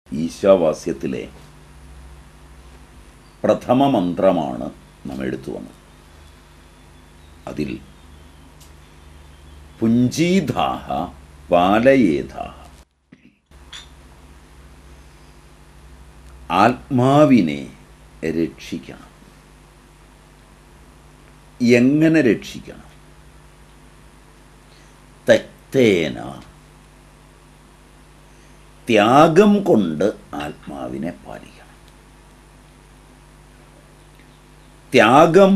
ഈശാവാസ്യത്തിലെ പ്രഥമ മന്ത്രമാണ് നാം എടുത്തു വന്നത് അതിൽ പുഞ്ചീധാഹ പാലയേധാഹ ആത്മാവിനെ രക്ഷിക്കണം എങ്ങനെ രക്ഷിക്കണം തെക്തേന ത്യാഗം കൊണ്ട് ആത്മാവിനെ പാലിക്കണം ത്യാഗം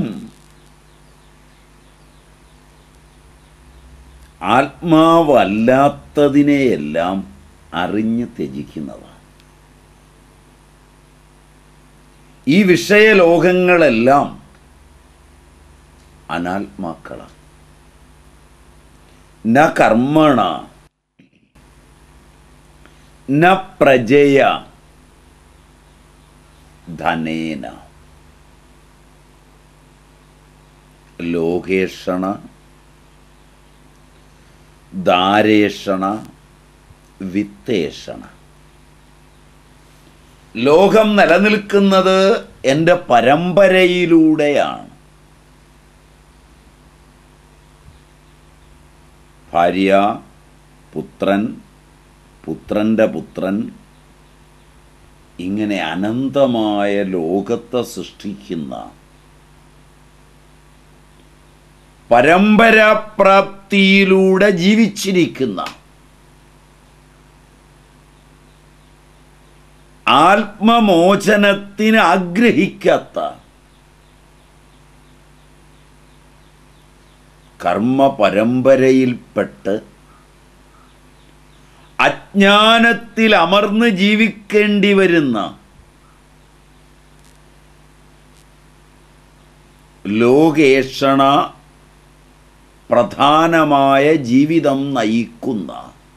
ആത്മാവല്ലാത്തതിനെയെല്ലാം അറിഞ്ഞ് ത്യജിക്കുന്നതാണ് ഈ വിഷയലോകങ്ങളെല്ലാം അനാത്മാക്കളാണ് ന കർമ്മണ ന പ്രജയ ധനേന ലോകേഷണ ദാരേഷണ വിത്തേഷണ ലോകം നിലനിൽക്കുന്നത് എൻ്റെ പരമ്പരയിലൂടെയാണ് ഭാര്യ പുത്രൻ പുത്രൻ്റെ പുത്രൻ ഇങ്ങനെ അനന്തമായ ലോകത്തെ സൃഷ്ടിക്കുന്ന പരമ്പരാപ്രാപ്തിയിലൂടെ ജീവിച്ചിരിക്കുന്ന ആത്മമോചനത്തിന് ആഗ്രഹിക്കാത്ത കർമ്മ പരമ്പരയിൽപ്പെട്ട് അജ്ഞാനത്തിൽ അമർന്ന് ജീവിക്കേണ്ടി വരുന്ന ലോകേഷണ പ്രധാനമായ ജീവിതം നയിക്കുന്ന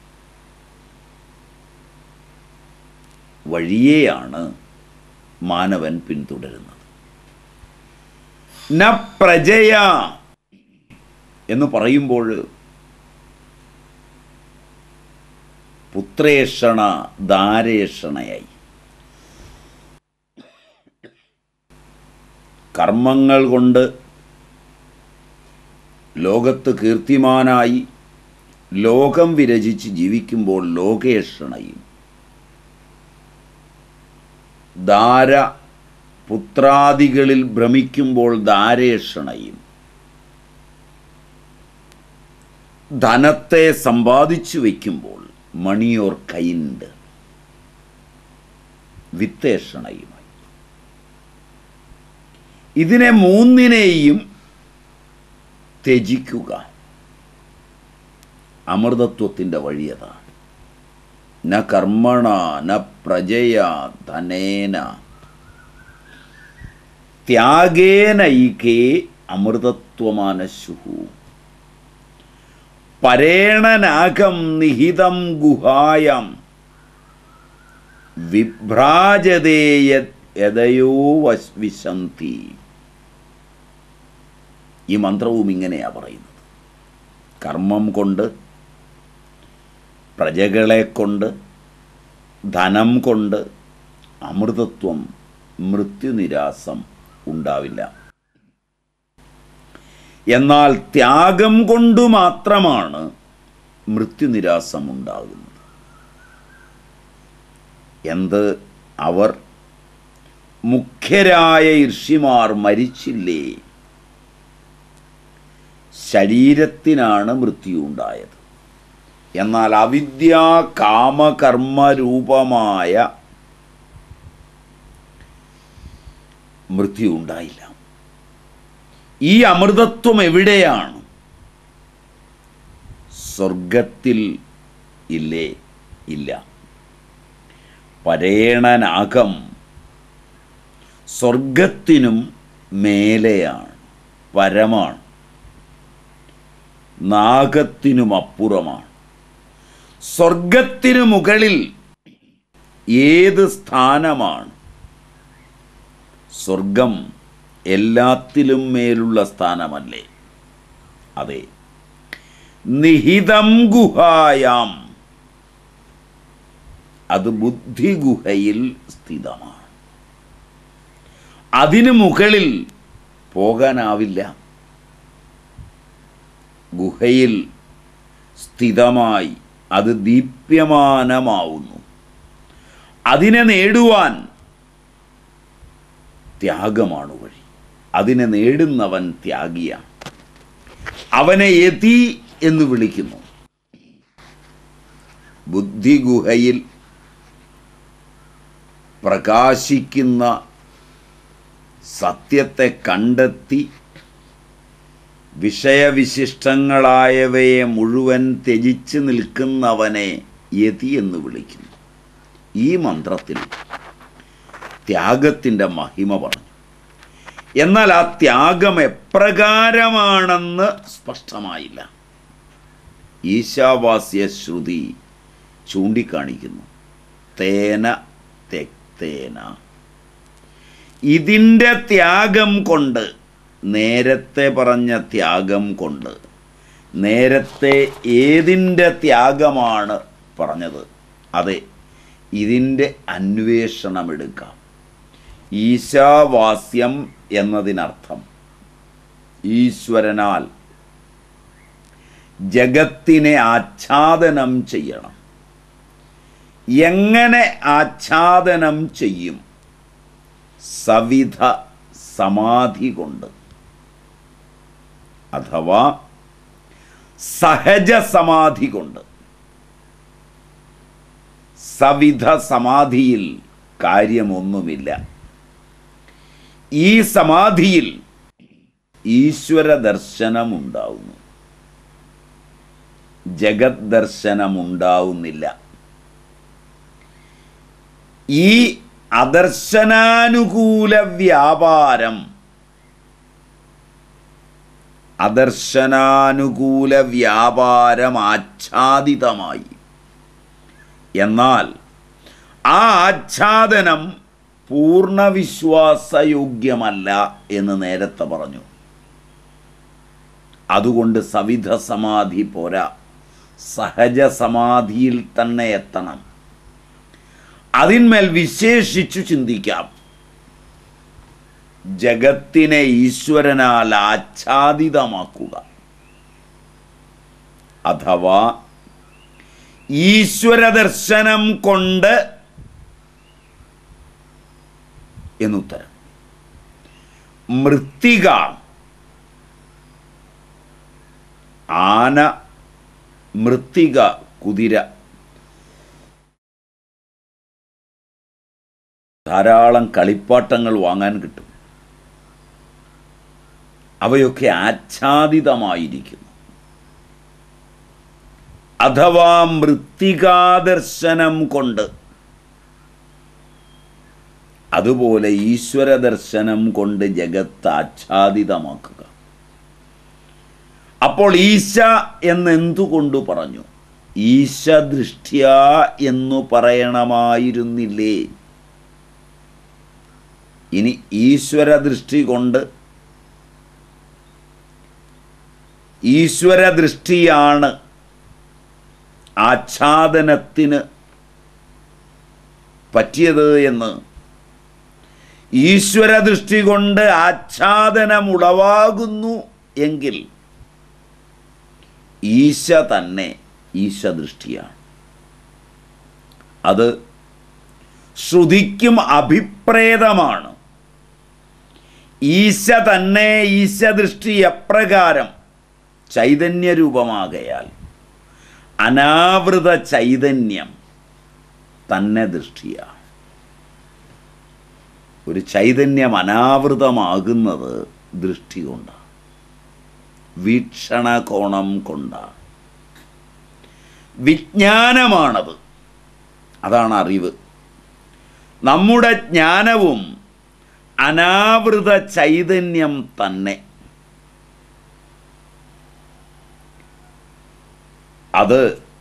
വഴിയെയാണ് മാനവൻ പിന്തുടരുന്നത് ന പ്രജയ എന്ന് പറയുമ്പോൾ പുത്രേഷണ ദാരേഷണയായി കർമ്മങ്ങൾ കൊണ്ട് ലോകത്ത് കീർത്തിമാനായി ലോകം വിരചിച്ച് ജീവിക്കുമ്പോൾ ലോകേഷണയും ദാര പുത്രാദികളിൽ ഭ്രമിക്കുമ്പോൾ ദാരേഷണയും ധനത്തെ സമ്പാദിച്ചു വയ്ക്കുമ്പോൾ മണി ഓർ കൈൻഡ് വിത്തേഷണയുമായി ഇതിനെ മൂന്നിനെയും ത്യജിക്കുക അമൃതത്വത്തിൻ്റെ വഴിയതാണ് ന കർമ്മണ ന പ്രജയ ധനേന ത്യാഗേനൈകേ അമൃതത്വമാനശുഹു പരേണനാഗം നിഹിതം ഗുഹായം വിഭ്രാജതേയ യതയോ വസ് വിശന്തി ഈ മന്ത്രവും ഇങ്ങനെയാ പറയുന്നത് കർമ്മം കൊണ്ട് പ്രജകളെ കൊണ്ട് ധനം കൊണ്ട് അമൃതത്വം മൃത്യുനിരാസം ഉണ്ടാവില്ല എന്നാൽ ത്യാഗം കൊണ്ട് മാത്രമാണ് മൃത്യുനിരാസം ഉണ്ടാകുന്നത് എന്ത് അവർ മുഖ്യരായ ഋഷിമാർ മരിച്ചില്ലേ ശരീരത്തിനാണ് മൃത്യു ഉണ്ടായത് എന്നാൽ അവിദ്യാ കാമകർമ്മ രൂപമായ മൃത്യു ഉണ്ടായില്ല ഈ അമൃതത്വം എവിടെയാണ് സ്വർഗത്തിൽ ഇല്ലേ ഇല്ല പരേണനാകം സ്വർഗത്തിനും മേലെയാണ് പരമാണ് നാഗത്തിനും അപ്പുറമാണ് സ്വർഗത്തിനു മുകളിൽ ഏത് സ്ഥാനമാണ് സ്വർഗം എല്ലാത്തിലും മേലുള്ള സ്ഥാനമല്ലേ അതെ നിഹിതം ഗുഹായാം അത് ബുദ്ധിഗുഹയിൽ സ്ഥിതമാണ് അതിനു മുകളിൽ പോകാനാവില്ല ഗുഹയിൽ സ്ഥിതമായി അത് ദീപ്യമാനമാവുന്നു അതിനെ നേടുവാൻ ത്യാഗമാണ് വഴി അതിനെ നേടുന്നവൻ ത്യാഗിയാണ് അവനെ യതി എന്ന് വിളിക്കുന്നു ബുദ്ധിഗുഹയിൽ പ്രകാശിക്കുന്ന സത്യത്തെ കണ്ടെത്തി വിഷയവിശിഷ്ടങ്ങളായവയെ മുഴുവൻ ത്യജിച്ച് നിൽക്കുന്നവനെ യതി എന്ന് വിളിക്കുന്നു ഈ മന്ത്രത്തിൽ ത്യാഗത്തിൻ്റെ മഹിമ പറഞ്ഞു എന്നാൽ ആ ത്യാഗം എപ്രകാരമാണെന്ന് സ്പഷ്ടമായില്ല ഈശാവാസ്യ ശ്രുതി ചൂണ്ടിക്കാണിക്കുന്നു തേന തെക്തേന ഇതിൻ്റെ ത്യാഗം കൊണ്ട് നേരത്തെ പറഞ്ഞ ത്യാഗം കൊണ്ട് നേരത്തെ ഏതിൻ്റെ ത്യാഗമാണ് പറഞ്ഞത് അതെ ഇതിൻ്റെ അന്വേഷണമെടുക്കാം ഈശാവാസ്യം എന്നതിനർത്ഥം ഈശ്വരനാൽ ജഗത്തിനെ ആച്ഛാദനം ചെയ്യണം എങ്ങനെ ആച്ഛാദനം ചെയ്യും സവിധ സമാധി കൊണ്ട് അഥവാ സഹജ സമാധി കൊണ്ട് സവിധ സമാധിയിൽ കാര്യമൊന്നുമില്ല ഈ സമാധിയിൽ ഈശ്വര ദർശനമുണ്ടാവുന്നു ജഗത് ദർശനമുണ്ടാവുന്നില്ല ഈ അദർശനാനുകൂല വ്യാപാരം അദർശനാനുകൂല വ്യാപാരം ആച്ഛാദിതമായി എന്നാൽ ആ ആച്ഛാദനം പൂർണ്ണവിശ്വാസയോഗ്യമല്ല എന്ന് നേരത്തെ പറഞ്ഞു അതുകൊണ്ട് സവിധ സമാധി പോരാ സഹജ സമാധിയിൽ തന്നെ എത്തണം അതിന്മേൽ വിശേഷിച്ചു ചിന്തിക്കാം ജഗത്തിനെ ഈശ്വരനാൽ ആച്ഛാദിതമാക്കുക അഥവാ ഈശ്വര ദർശനം കൊണ്ട് എന്നുത്തരം മൃത്തിക ആന മൃത്തിക കുതിര ധാരാളം കളിപ്പാട്ടങ്ങൾ വാങ്ങാൻ കിട്ടും അവയൊക്കെ ആച്ഛാദിതമായിരിക്കുന്നു അഥവാ മൃത്തികാദർശനം കൊണ്ട് അതുപോലെ ഈശ്വര ദർശനം കൊണ്ട് ജഗത്ത് ആച്ഛാദിതമാക്കുക അപ്പോൾ ഈശ എന്നെന്തുകൊണ്ട് പറഞ്ഞു ഈശ ദൃഷ്ട്യ എന്നു പറയണമായിരുന്നില്ലേ ഇനി ഈശ്വര ദൃഷ്ടി കൊണ്ട് ഈശ്വര ദൃഷ്ടിയാണ് ആച്ഛാദനത്തിന് പറ്റിയത് എന്ന് ഈശ്വര ദൃഷ്ടി കൊണ്ട് ആച്ഛാദനമുളവാകുന്നു എങ്കിൽ ഈശ തന്നെ ഈശദൃഷ്ടിയാണ് അത് ശ്രുതിക്കും അഭിപ്രേതമാണ് ഈശ തന്നെ ഈശദൃഷ്ടി എപ്രകാരം ചൈതന്യരൂപമാകയാൽ അനാവൃത ചൈതന്യം തന്നെ ദൃഷ്ടിയാണ് ഒരു ചൈതന്യം അനാവൃതമാകുന്നത് ദൃഷ്ടി കൊണ്ടാണ് വീക്ഷണകോണം കൊണ്ടാണ് വിജ്ഞാനമാണത് അതാണ് അറിവ് നമ്മുടെ ജ്ഞാനവും അനാവൃത ചൈതന്യം തന്നെ അത്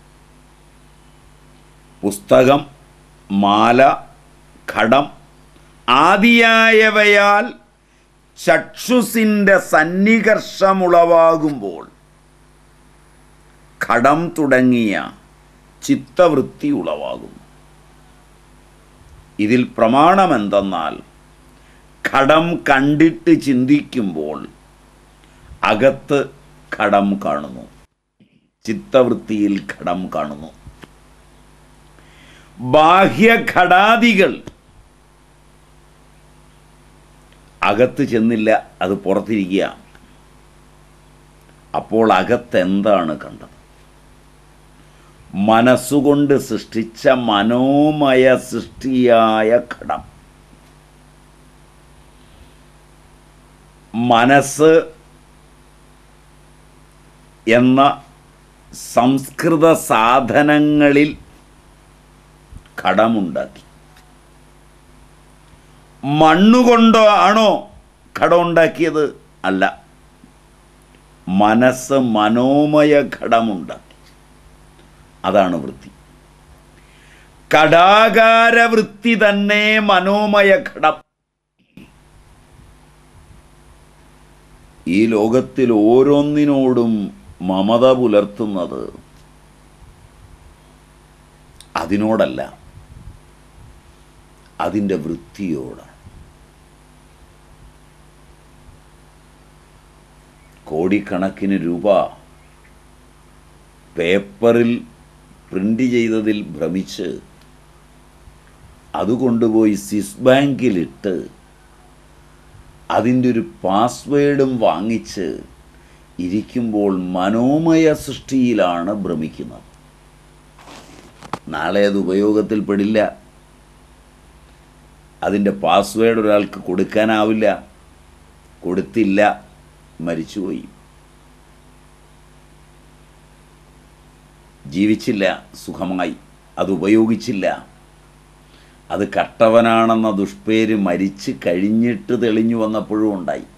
പുസ്തകം മാല ഘടം ആദിയായവയാൽ ചക്ഷുസിൻ്റെ സന്നികർഷമുളവാകുമ്പോൾ ഘടം തുടങ്ങിയ ചിത്തവൃത്തി ഉളവാകുന്നു ഇതിൽ പ്രമാണമെന്തെന്നാൽ ഘടം കണ്ടിട്ട് ചിന്തിക്കുമ്പോൾ അകത്ത് ഘടം കാണുന്നു ചിത്തവൃത്തിയിൽ ഘടം കാണുന്നു ബാഹ്യഘടാദികൾ അകത്ത് ചെന്നില്ല അത് പുറത്തിരിക്കുക അപ്പോൾ അകത്തെന്താണ് കണ്ടത് മനസ്സുകൊണ്ട് സൃഷ്ടിച്ച മനോമയ സൃഷ്ടിയായ ഘടം മനസ്സ് എന്ന സംസ്കൃത സാധനങ്ങളിൽ ഘടമുണ്ടാക്കി മണ്ണുകൊണ്ടോ ആണോ ഘടമുണ്ടാക്കിയത് അല്ല മനസ്സ് മനോമയ ഘടമുണ്ടാക്കി അതാണ് വൃത്തി കടാകാര വൃത്തി തന്നെ മനോമയ ഘടം ഈ ലോകത്തിൽ ഓരോന്നിനോടും മമത പുലർത്തുന്നത് അതിനോടല്ല അതിൻ്റെ വൃത്തിയോടാണ് കോടിക്കണക്കിന് രൂപ പേപ്പറിൽ പ്രിൻ്റ് ചെയ്തതിൽ ഭ്രമിച്ച് അത് കൊണ്ടുപോയി സ്വിസ് ബാങ്കിലിട്ട് അതിൻ്റെ ഒരു പാസ്വേഡും വാങ്ങിച്ച് ഇരിക്കുമ്പോൾ മനോമയ സൃഷ്ടിയിലാണ് ഭ്രമിക്കുന്നത് നാളെ അത് ഉപയോഗത്തിൽപ്പെടില്ല അതിൻ്റെ പാസ്വേഡ് ഒരാൾക്ക് കൊടുക്കാനാവില്ല കൊടുത്തില്ല മരിച്ചുപോയി ജീവിച്ചില്ല സുഖമായി അത് ഉപയോഗിച്ചില്ല അത് കട്ടവനാണെന്ന ദുഷ്പേര് മരിച്ച് കഴിഞ്ഞിട്ട് തെളിഞ്ഞു വന്നപ്പോഴും ഉണ്ടായി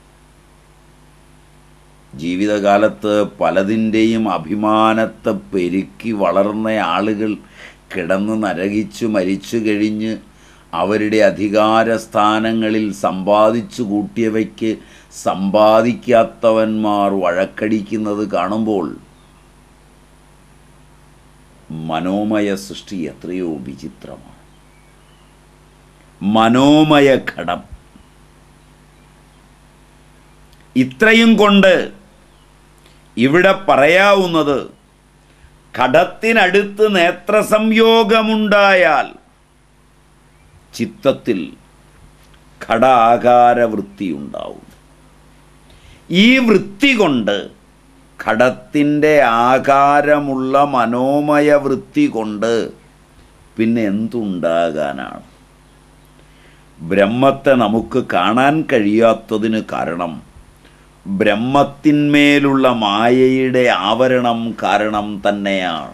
ജീവിതകാലത്ത് പലതിൻ്റെയും അഭിമാനത്തെ പെരുക്കി വളർന്ന ആളുകൾ കിടന്ന് നരകിച്ചു മരിച്ചു കഴിഞ്ഞ് അവരുടെ അധികാര സ്ഥാനങ്ങളിൽ സമ്പാദിച്ചു കൂട്ടിയവയ്ക്ക് സമ്പാദിക്കാത്തവന്മാർ വഴക്കടിക്കുന്നത് കാണുമ്പോൾ മനോമയ സൃഷ്ടി എത്രയോ വിചിത്രമാണ് മനോമയ ഘടം ഇത്രയും കൊണ്ട് ഇവിടെ പറയാവുന്നത് ഘടത്തിനടുത്ത് നേത്രസംയോഗമുണ്ടായാൽ ചിത്തത്തിൽ ഘടാകാര വൃത്തി ഉണ്ടാവും ഈ വൃത്തി കൊണ്ട് ഘടത്തിൻ്റെ ആകാരമുള്ള മനോമയ വൃത്തി കൊണ്ട് പിന്നെ എന്തുണ്ടാകാനാണ് ബ്രഹ്മത്തെ നമുക്ക് കാണാൻ കഴിയാത്തതിന് കാരണം ബ്രഹ്മത്തിന്മേലുള്ള മായയുടെ ആവരണം കാരണം തന്നെയാണ്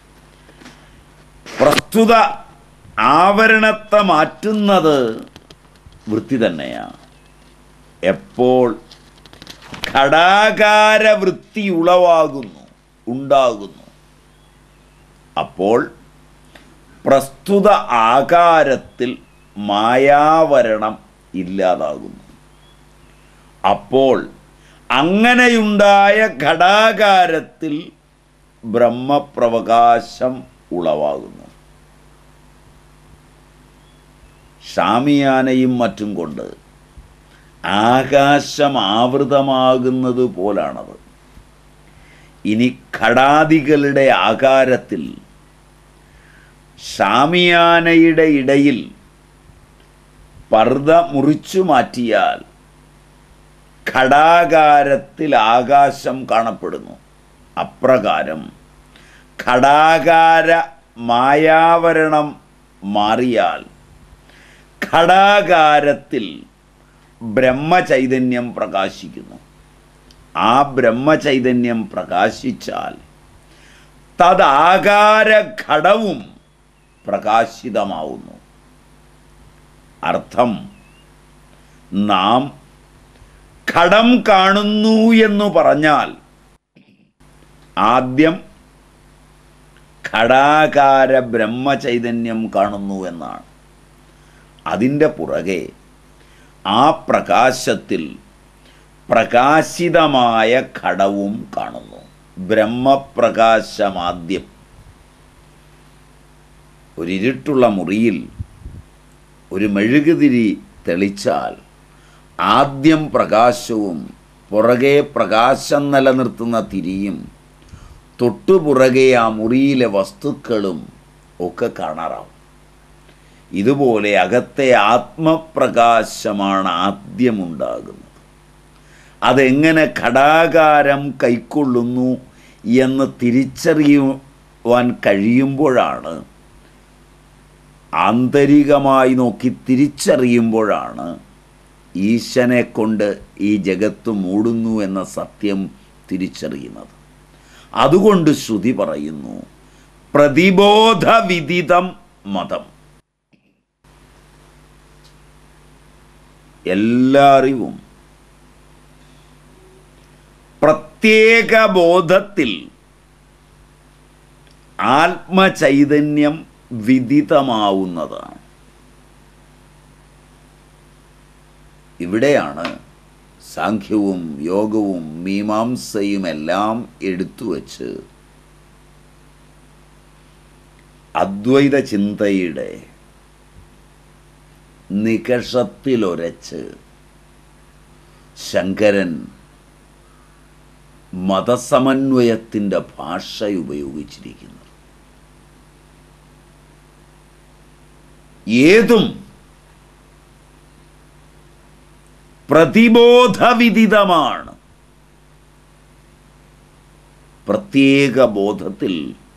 പ്രസ്തുത ആവരണത്തെ മാറ്റുന്നത് വൃത്തി തന്നെയാണ് എപ്പോൾ ഘടാകാര വൃത്തി ഉളവാകുന്നു ഉണ്ടാകുന്നു അപ്പോൾ പ്രസ്തുത ആകാരത്തിൽ മായാവരണം ഇല്ലാതാകുന്നു അപ്പോൾ അങ്ങനെയുണ്ടായ ഘടാകാരത്തിൽ ബ്രഹ്മപ്രവകാശം ഉളവാകുന്നു ഷാമിയാനയും മറ്റും കൊണ്ട് ആകാശം ആവൃതമാകുന്നത് പോലാണത് ഇനി ഘടാദികളുടെ ആകാരത്തിൽ ഷാമിയാനയുടെ ഇടയിൽ പർദ്ദ മുറിച്ചു മാറ്റിയാൽ ഘടാകാരത്തിൽ ആകാശം കാണപ്പെടുന്നു അപ്രകാരം ഘടാകാര മായാവരണം മാറിയാൽ ഘടാകാരത്തിൽ ബ്രഹ്മചൈതന്യം പ്രകാശിക്കുന്നു ആ ബ്രഹ്മചൈതന്യം പ്രകാശിച്ചാൽ തദാകാര ഘടവും പ്രകാശിതമാവുന്നു അർത്ഥം നാം ഘടം കാണുന്നു എന്ന് പറഞ്ഞാൽ ആദ്യം ഘടാകാര ബ്രഹ്മചൈതന്യം കാണുന്നു എന്നാണ് അതിൻ്റെ പുറകെ ആ പ്രകാശത്തിൽ പ്രകാശിതമായ ഘടവും കാണുന്നു ബ്രഹ്മപ്രകാശമാദ്യം ഒരിരുട്ടുള്ള മുറിയിൽ ഒരു മെഴുകുതിരി തെളിച്ചാൽ ആദ്യം പ്രകാശവും പുറകെ പ്രകാശം നിലനിർത്തുന്ന തിരിയും തൊട്ടുപുറകെ ആ മുറിയിലെ വസ്തുക്കളും ഒക്കെ കാണാറാവും ഇതുപോലെ അകത്തെ ആത്മപ്രകാശമാണ് ആദ്യമുണ്ടാകുന്നത് അതെങ്ങനെ ഘടാകാരം കൈക്കൊള്ളുന്നു എന്ന് തിരിച്ചറിയുവാൻ കഴിയുമ്പോഴാണ് ആന്തരികമായി നോക്കി തിരിച്ചറിയുമ്പോഴാണ് ഈശനെ കൊണ്ട് ഈ ജഗത്ത് മൂടുന്നു എന്ന സത്യം തിരിച്ചറിയുന്നത് അതുകൊണ്ട് ശ്രുതി പറയുന്നു പ്രതിബോധവിദിതം മതം എല്ലാ അറിവും പ്രത്യേക ബോധത്തിൽ ആത്മചൈതന്യം വിദിതമാവുന്നതാണ് ഇവിടെയാണ് സാഖ്യവും യോഗവും മീമാംസയും എല്ലാം എടുത്തു വച്ച് അദ്വൈത ചിന്തയുടെ നികഷത്തിലൊരച്ച് ശങ്കരൻ മതസമന്വയത്തിൻ്റെ ഭാഷ ഉപയോഗിച്ചിരിക്കുന്നത് ഏതും പ്രതിബോധവിദിതമാണ് പ്രത്യേക ബോധത്തിൽ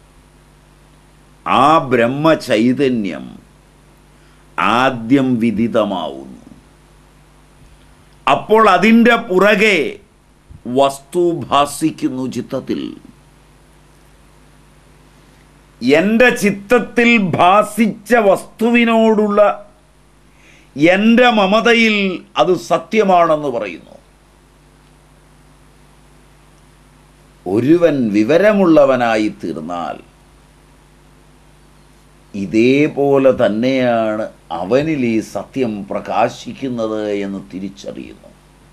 ആ ബ്രഹ്മചൈതന്യം ആദ്യം വിദിതമാവുന്നു അപ്പോൾ അതിൻ്റെ പുറകെ വസ്തു ഭാസിക്കുന്നു ചിത്തത്തിൽ എൻ്റെ ചിത്തത്തിൽ ഭാസിച്ച വസ്തുവിനോടുള്ള എൻ്റെ മമതയിൽ അത് സത്യമാണെന്ന് പറയുന്നു ഒരുവൻ വിവരമുള്ളവനായി തീർന്നാൽ ഇതേപോലെ തന്നെയാണ് അവനിൽ ഈ സത്യം പ്രകാശിക്കുന്നത് എന്ന് തിരിച്ചറിയുന്നു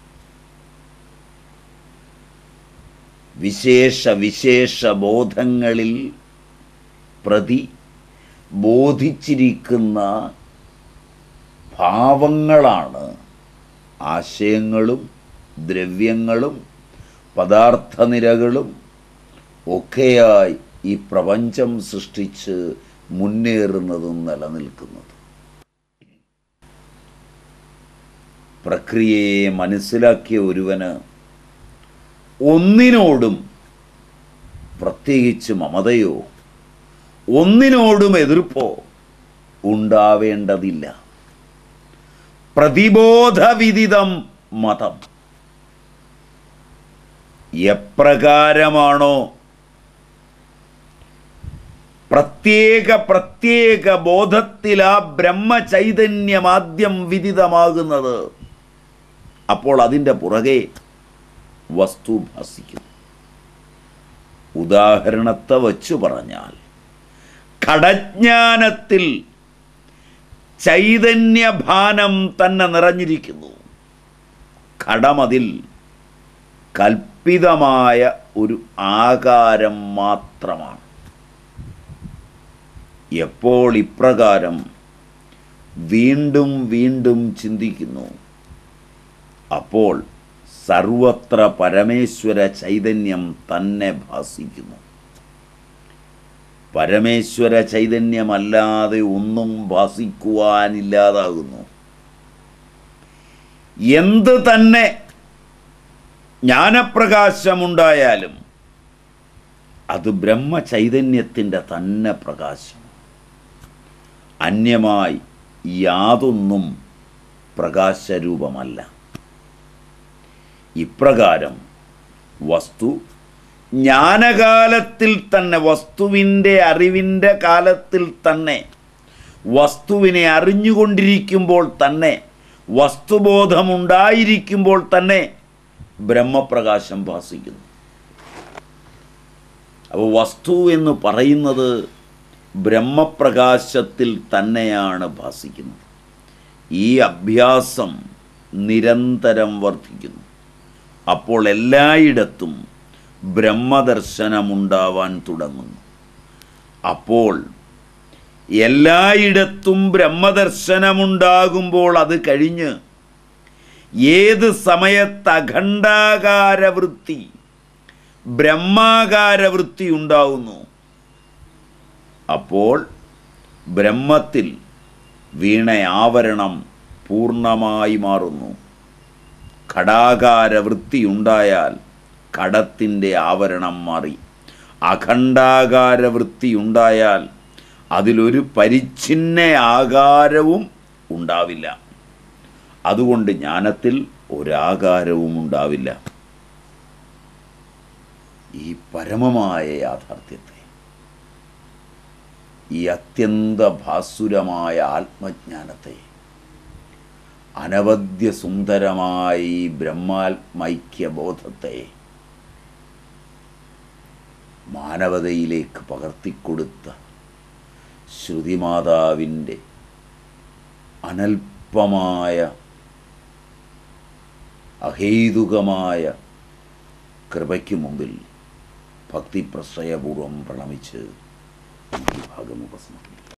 വിശേഷ വിശേഷ ബോധങ്ങളിൽ പ്രതി ബോധിച്ചിരിക്കുന്ന ഭാവങ്ങളാണ് ആശയങ്ങളും ദ്രവ്യങ്ങളും പദാർത്ഥനിരകളും ഒക്കെയായി ഈ പ്രപഞ്ചം സൃഷ്ടിച്ച് മുന്നേറുന്നതും നിലനിൽക്കുന്നത് പ്രക്രിയയെ മനസ്സിലാക്കിയ ഒരുവന് ഒന്നിനോടും പ്രത്യേകിച്ച് മമതയോ ഒന്നിനോടും എതിർപ്പോ ഉണ്ടാവേണ്ടതില്ല പ്രതിബോധവിദിതം മതം എപ്രകാരമാണോ പ്രത്യേക പ്രത്യേക ബോധത്തിൽ ആ ബ്രഹ്മചൈതന്യം ആദ്യം വിദിതമാകുന്നത് അപ്പോൾ അതിൻ്റെ പുറകെ വസ്തു ഭാസിക്കുന്നു ഉദാഹരണത്തെ വച്ചു പറഞ്ഞാൽ ഘടജ്ഞാനത്തിൽ ചൈതന്യഭാനം തന്നെ നിറഞ്ഞിരിക്കുന്നു ഘടമതിൽ കൽപ്പിതമായ ഒരു ആകാരം മാത്രമാണ് എപ്പോൾ ഇപ്രകാരം വീണ്ടും വീണ്ടും ചിന്തിക്കുന്നു അപ്പോൾ സർവത്ര പരമേശ്വര ചൈതന്യം തന്നെ ഭാസിക്കുന്നു പരമേശ്വര ചൈതന്യമല്ലാതെ ഒന്നും ഭാസിക്കുവാനില്ലാതാകുന്നു എന്ത് തന്നെ ജ്ഞാനപ്രകാശമുണ്ടായാലും അത് ബ്രഹ്മചൈതന്യത്തിൻ്റെ തന്നെ പ്രകാശം അന്യമായി യാതൊന്നും പ്രകാശരൂപമല്ല ഇപ്രകാരം വസ്തു ജ്ഞാനകാലത്തിൽ തന്നെ വസ്തുവിൻ്റെ അറിവിൻ്റെ കാലത്തിൽ തന്നെ വസ്തുവിനെ അറിഞ്ഞുകൊണ്ടിരിക്കുമ്പോൾ തന്നെ വസ്തുബോധമുണ്ടായിരിക്കുമ്പോൾ തന്നെ ബ്രഹ്മപ്രകാശം ഭാസിക്കുന്നു അപ്പോൾ വസ്തു എന്ന് പറയുന്നത് ബ്രഹ്മപ്രകാശത്തിൽ തന്നെയാണ് ഭാസിക്കുന്നത് ഈ അഭ്യാസം നിരന്തരം വർദ്ധിക്കുന്നു അപ്പോൾ എല്ലായിടത്തും ബ്രഹ്മദർശനമുണ്ടാവാൻ തുടങ്ങുന്നു അപ്പോൾ എല്ലായിടത്തും ബ്രഹ്മദർശനമുണ്ടാകുമ്പോൾ അത് കഴിഞ്ഞ് ഏത് സമയത്ത് അഖണ്ഡാകാരവൃത്തി ബ്രഹ്മാകാരവൃത്തി ഉണ്ടാവുന്നു അപ്പോൾ ബ്രഹ്മത്തിൽ വീണ ആവരണം പൂർണ്ണമായി മാറുന്നു ഘടാകാര വൃത്തിയുണ്ടായാൽ ഘടത്തിൻ്റെ ആവരണം മാറി അഖണ്ഡാകാര വൃത്തിയുണ്ടായാൽ അതിലൊരു പരിച്ഛിന്ന ആകാരവും ഉണ്ടാവില്ല അതുകൊണ്ട് ജ്ഞാനത്തിൽ ഒരാകാരവും ഉണ്ടാവില്ല ഈ പരമമായ യാഥാർത്ഥ്യത്തെ ഈ അത്യന്ത ഭാസുരമായ ആത്മജ്ഞാനത്തെ അനവദ്യ സുന്ദരമായ ഈ ബ്രഹ്മാത്മൈക്യബോധത്തെ മാനവതയിലേക്ക് പകർത്തിക്കൊടുത്ത ശ്രുതിമാതാവിൻ്റെ അനൽപമായ അഹേതുകമായ കൃപയ്ക്ക് മുമ്പിൽ ഭക്തിപ്രശ്രയപൂർവം പ്രണമിച്ച് ഈ ഭാഗം ഉപസംഹരിക്കും